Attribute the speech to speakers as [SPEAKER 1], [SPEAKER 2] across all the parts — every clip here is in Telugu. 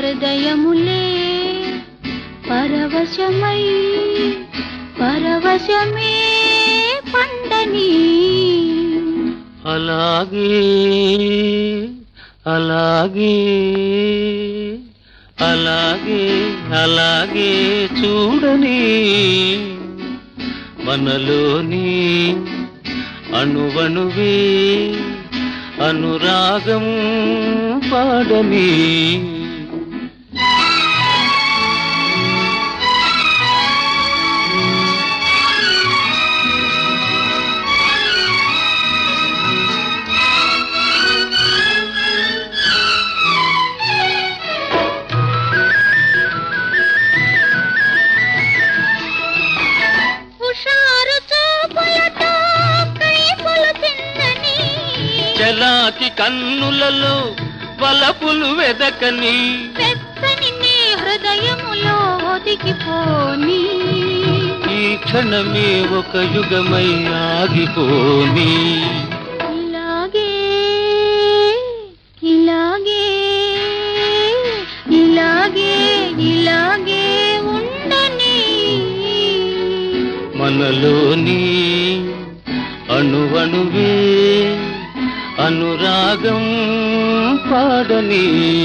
[SPEAKER 1] హృదయములే పరవశమై పరవశమే పండని
[SPEAKER 2] అలాగే అలాగే అలాగే అలాగే చూడని మనలోని అణువణువే అనురాగం పాడని
[SPEAKER 1] హుషారు చూపులతో కైపులు తిన్నని
[SPEAKER 2] చలాకి కన్నులలో వలపులు వెదకని
[SPEAKER 1] వెచ్చని నీ హృదయములో ఒదిగిపోని
[SPEAKER 2] ఈ క్షణమే ఒక యుగమై ఆగిపోని
[SPEAKER 1] ఇలాగే ఇలాగే ఇలాగే ఇలాగే ఉండని
[SPEAKER 2] మనలోని అణువణువే అనురాగం పాడని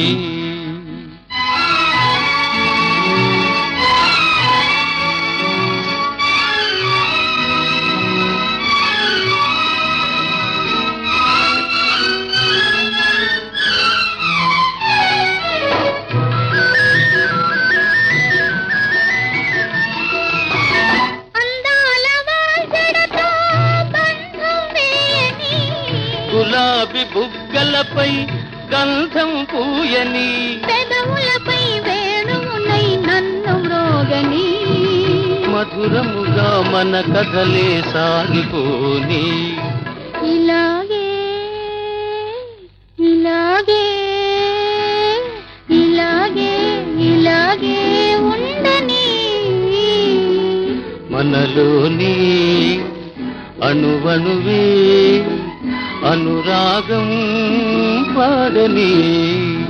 [SPEAKER 1] అందాల వాసనతో బంధం వేయని
[SPEAKER 2] గులాబీ బుగ్గలపై గంధం పూయని
[SPEAKER 1] పెదవులపై వేణువునై నన్ను మ్రోగని
[SPEAKER 2] మధురముగా మన కథలే సాగిపోని
[SPEAKER 1] ఇలాగే ఇలాగే ఇలాగే ఇలాగే ఉండని
[SPEAKER 2] మనలోని అణువణువే అనురాగం పాడని